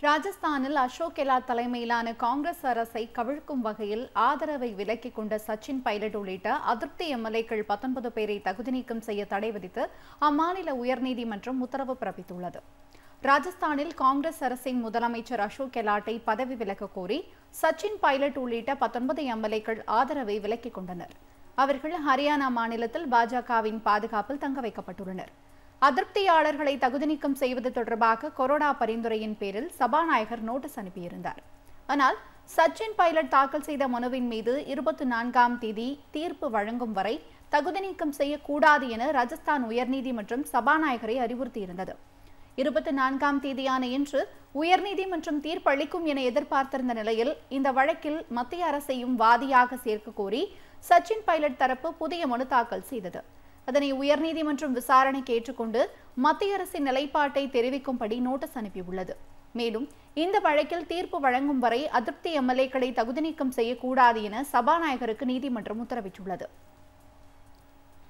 ராஜஸ்தானில் அசோக் கெலாட் தலைமையிலான காங்கிரஸ் அரசை கவிழ்க்கும் வகையில் ஆதரவை விலக்கிக் கொண்ட சச்சின் பைலட் உள்ளிட்ட அதிருப்தி எம்எல்ஏக்கள் பத்தொன்பது பேரை தகுதி நீக்கம் செய்ய தடை விதித்து அம்மாநில உயர்நீதிமன்றம் உத்தரவு பிறப்பித்துள்ளது ராஜஸ்தானில் காங்கிரஸ் அரசின் முதலமைச்சர் அசோக் கெலாட்டை பதவி விலக்க கோரி சச்சின் பைலட் உள்ளிட்ட பத்தொன்பது எம்எல்ஏக்கள் ஆதரவை விலக்கிக் கொண்டனர் அவர்கள் ஹரியானா மாநிலத்தில் பாஜகவின் பாதுகாப்பில் தங்க வைக்கப்பட்டுள்ளனர் அதிருப்தியாளர்களை தகுதி நீக்கம் செய்வது தொடர்பாக கொரோனா பரிந்துரையின் பேரில் சபாநாயகர் நோட்டீஸ் அனுப்பியிருந்தார் ஆனால் சச்சின் பைலட் தாக்கல் செய்த மனுவின் மீது இருபத்தி நான்காம் தேதி தீர்ப்பு வழங்கும் வரை தகுதி நீக்கம் செய்யக்கூடாது என ராஜஸ்தான் உயர்நீதிமன்றம் சபாநாயகரை அறிவுறுத்தியிருந்தது இருபத்தி நான்காம் தேதியான இன்று உயர்நீதிமன்றம் தீர்ப்பளிக்கும் என எதிர்பார்த்திருந்த நிலையில் இந்த வழக்கில் மத்திய அரசையும் வாதியாக சேர்க்க கோரி சச்சின் பைலட் தரப்பு புதிய மனு தாக்கல் செய்தது அதனை உயர்நீதிமன்றம் விசாரணைக்கு ஏற்றுக்கொண்டு மத்திய அரசின் நிலைப்பாட்டை தெரிவிக்கும்படி நோட்டீஸ் அனுப்பியுள்ளது மேலும் இந்த வழக்கில் தீர்ப்பு வழங்கும் வரை அதிருப்தி எம்எல்ஏக்களை தகுதி நீக்கம் செய்யக்கூடாது என சபாநாயகருக்கு நீதிமன்றம் உத்தரவிட்டுள்ளது